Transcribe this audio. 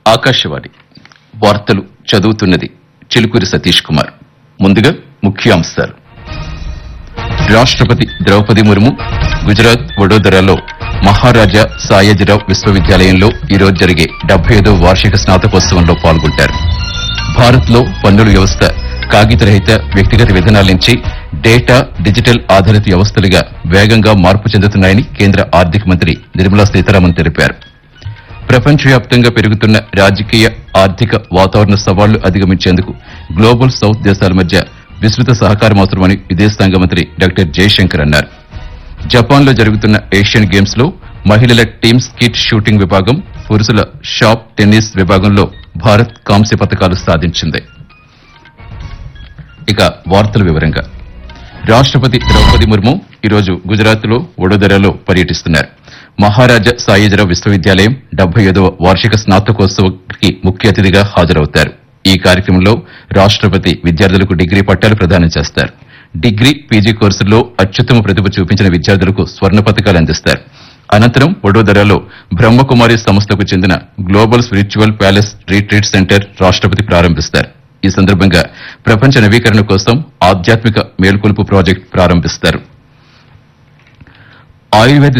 ఆకాశవాణి వార్తలు చదువుతున్నది చిలుకూరి సతీష్ కుమార్ ముందుగా ముఖ్యాంశాలు రాష్ట్రపతి ద్రౌపది ముర్ము గుజరాత్ వడోదరాలో మహారాజా సాయాజీరావు విశ్వవిద్యాలయంలో ఈరోజు జరిగే డెబ్బై ఐదో వార్షిక స్నాతకోత్సవంలో పాల్గొంటారు భారత్లో పన్నుల వ్యవస్థ కాగితరహిత వ్యక్తిగత విధానాల నుంచి డేటా డిజిటల్ ఆధారిత వ్యవస్థలుగా వేగంగా మార్పు చెందుతున్నాయని కేంద్ర ఆర్థిక మంత్రి నిర్మలా సీతారామన్ తెలిపారు ప్రపంచవ్యాప్తంగా పెరుగుతున్న రాజకీయ ఆర్థిక వాతావరణ సవాళ్లు అధిగమించేందుకు గ్లోబల్ సౌత్ దేశాల మధ్య విస్తృత సహకారం అవసరమని విదేశాంగ మంత్రి డాక్టర్ జయశంకర్ అన్నారు జపాన్లో జరుగుతున్న ఏషియన్ గేమ్స్ లో మహిళల టీమ్ స్కిట్ షూటింగ్ విభాగం పురుషుల షాప్ టెన్నిస్ విభాగంలో భారత్ కాంస్య పథకాలు సాధించింది ఇక వార్తల వివరంగా రాష్ట్రపతి ద్రౌపది ముర్ము ఈరోజు గుజరాత్ లో వడోదరాలో పర్యటిస్తున్నారు మహారాజా సాయిజరావు విశ్వవిద్యాలయం డెబ్బై ఐదవ వార్షిక స్నాతకోత్సవానికి ముఖ్య అతిథిగా హాజరవుతారు ఈ కార్యక్రమంలో రాష్ట్రపతి విద్యార్థులకు డిగ్రీ పట్టాలు ప్రదానం చేస్తారు డిగ్రీ పీజీ కోర్సుల్లో అత్యుత్తమ ప్రతిభ చూపించిన విద్యార్థులకు స్వర్ణ పథకాలు అందిస్తారు అనంతరం వడోదరాలో బ్రహ్మకుమారి సంస్థకు చెందిన global spiritual palace retreat centre రాష్ట్రపతి ప్రారంభిస్తారు ఈ సందర్భంగా ప్రపంచ నవీకరణ కోసం ఆధ్యాత్మిక మేల్కొలుపు ప్రాజెక్ట్ ప్రారంభిస్తారు ఆయుర్వేద